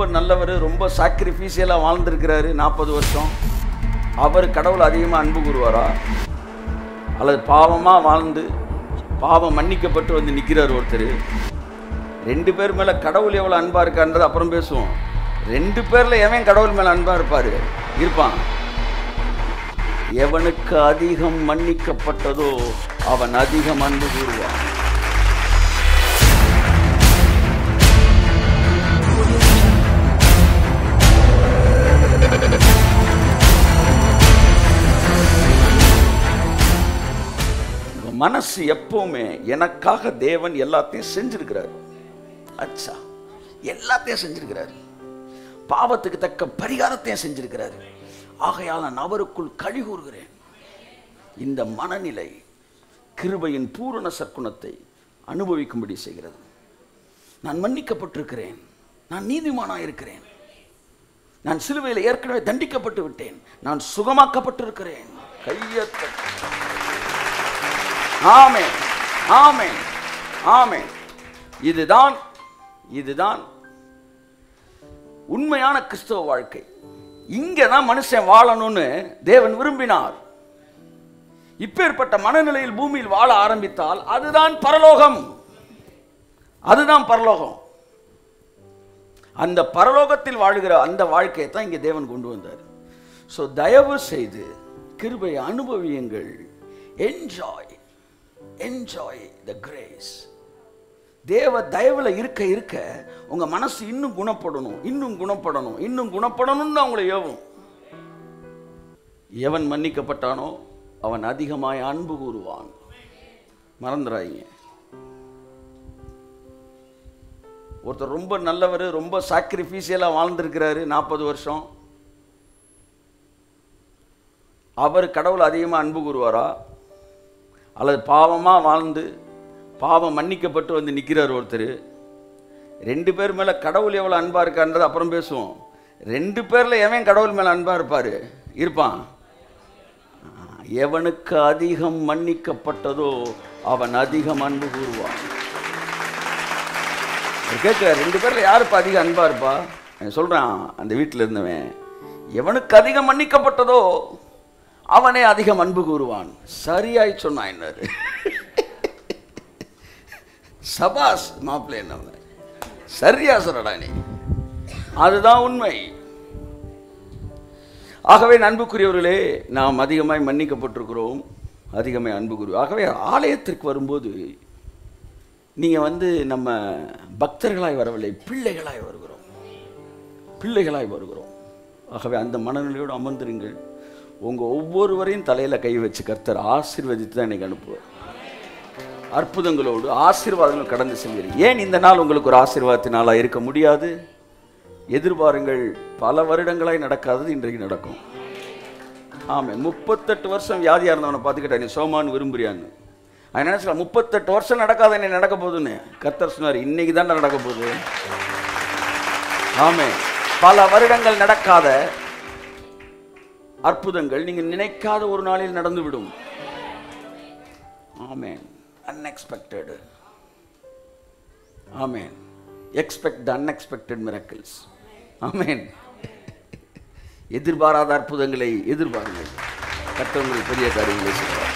ரொம்ப நல்லவர் ரொம்ப சாக்ரிஃபீஷியலாக வாழ்ந்திருக்கிறாரு நாற்பது வருஷம் அவர் கடவுள் அதிகமாக அன்பு கூறுவாரா அல்லது பாவமாக வாழ்ந்து பாவம் மன்னிக்கப்பட்டு வந்து நிற்கிறார் ஒருத்தர் ரெண்டு பேர் மேலே கடவுள் எவ்வளோ அன்பாக இருக்கான்றது அப்புறம் பேசுவோம் ரெண்டு பேரில் எவன் கடவுள் மேலே அன்பாக இருப்பார் இருப்பான் எவனுக்கு அதிகம் மன்னிக்கப்பட்டதோ அவன் அதிகம் அன்பு கூறுவான் உங்க மனசு எப்பவுமே எனக்காக தேவன் எல்லாத்தையும் செஞ்சிருக்கிறார் அச்சா எல்லாத்தையும் செஞ்சிருக்கிறார் பாவத்துக்கு தக்க பரிகாரத்தையும் செஞ்சிருக்கிறார் ஆகையால் நான் அவருக்குள் கழி கூறுகிறேன் இந்த மனநிலை கிருபையின் பூரண சற்குணத்தை அனுபவிக்கும்படி செய்கிறது நான் மன்னிக்கப்பட்டிருக்கிறேன் நான் நீதிமானாக இருக்கிறேன் நான் சிலுவையில் ஏற்கனவே தண்டிக்கப்பட்டு விட்டேன் நான் சுகமாக்கப்பட்டிருக்கிறேன் கையத்த ஆமே ஆமே ஆமே இதுதான் இதுதான் உண்மையான கிறிஸ்தவ வாழ்க்கை இங்கே தான் மனுஷன் வாழணும்னு தேவன் விரும்பினார் இப்பேற்பட்ட மனநிலையில் பூமியில் வாழ ஆரம்பித்தால் அதுதான் பரலோகம் அதுதான் பரலோகம் அந்த பரலோகத்தில் வாழுகிற அந்த வாழ்க்கையை தான் இங்கே தேவன் கொண்டு வந்தார் ஸோ தயவு செய்து கிருபை அனுபவியுங்கள் என்ஜாய் என்ஜாய் த கிரேஸ் தேவ தயவில் இருக்க இருக்க உங்க மனசு இன்னும் குணப்படணும் இன்னும் குணப்படணும் இன்னும் குணப்படணும்னு தான் உங்களை ஏவும் எவன் மன்னிக்கப்பட்டானோ அவன் அதிகமாய் அன்பு கூறுவான் மறந்துடாதீங்க ஒருத்தர் ரொம்ப நல்லவர் ரொம்ப சாக்ரிஃபீஷியலாக வாழ்ந்திருக்கிறாரு நாற்பது வருஷம் அவர் கடவுள் அதிகமாக அன்பு கூறுவாரா அல்லது பாவமாக வாழ்ந்து பாவம் மன்னிக்கப்பட்டு வந்து நிற்கிறார் ஒருத்தர் ரெண்டு பேர் மேலே கடவுள் எவ்வளோ அன்பாக இருக்கான்றது அப்புறம் பேசுவோம் ரெண்டு பேரில் எவன் கடவுள் மேலே அன்பாக இருப்பார் இருப்பான் எவனுக்கு அதிகம் மன்னிக்கப்பட்டதோ அவன் அதிகம் அன்பு கூறுவான் கேட்க ரெண்டு பேரில் யாருப்பா அதிக அன்பா இருப்பா அவன் சொல்றான் அந்த வீட்டில் இருந்தவன் எவனுக்கு அதிகம் மன்னிக்கப்பட்டதோ அவனே அதிகம் அன்பு கூறுவான் சரியாய் சொன்னான் என்னாரு சபாஸ் மாப்பிள்ளை என்ன சரியா சொல்லடா நீ அதுதான் உண்மை ஆகவே அன்புக்குரியவர்களே நாம் அதிகமாய் மன்னிக்கப்பட்டிருக்கிறோம் அதிகமாய் அன்பு கூறு ஆகவே ஆலயத்திற்கு வரும்போது நீங்கள் வந்து நம்ம பக்தர்களாய் வரவில்லை பிள்ளைகளாய் வருகிறோம் பிள்ளைகளாய் வருகிறோம் ஆகவே அந்த மனநிலையோடு அமர்ந்திருங்கள் உங்கள் ஒவ்வொருவரையும் தலையில் கை வச்சு கர்த்தர் ஆசீர்வதித்து தான் இன்னைக்கு அனுப்புவார் அற்புதங்களோடு ஆசீர்வாதங்கள் கடந்து செல்வீர்கள் ஏன் இந்த நாள் உங்களுக்கு ஒரு ஆசீர்வாதத்தினாலாக இருக்க முடியாது எதிர்பாருங்கள் பல வருடங்களாய் நடக்காதது இன்றைக்கு நடக்கும் ஆமாம் முப்பத்தெட்டு வருஷம் வியாதியாக இருந்தவனை பார்த்துக்கிட்டா நீ சோமான்னு விரும்புறியான்னு அவன் நினைச்சா முப்பத்தெட்டு வருஷம் நடக்காத என்ன நடக்க போகுதுன்னு கர்த்தர் சொன்னார் இன்னைக்கு தான் நடக்க போகுது ஆமே பல வருடங்கள் நடக்காத அற்புதங்கள் நீங்க நினைக்காத ஒரு நாளில் நடந்துவிடும் ஆமேன் அன்எக்ஸ்பெக்டட் ஆமேன் எக்ஸ்பெக்ட் த அன்எக்ஸ்பெக்டட் மிரக்கிள்ஸ் ஆமேன் எதிர்பாராத அற்புதங்களை எதிர்பாருங்கள் கர்த்தர் உங்களுக்கு பெரிய காரியங்களை செய்வார்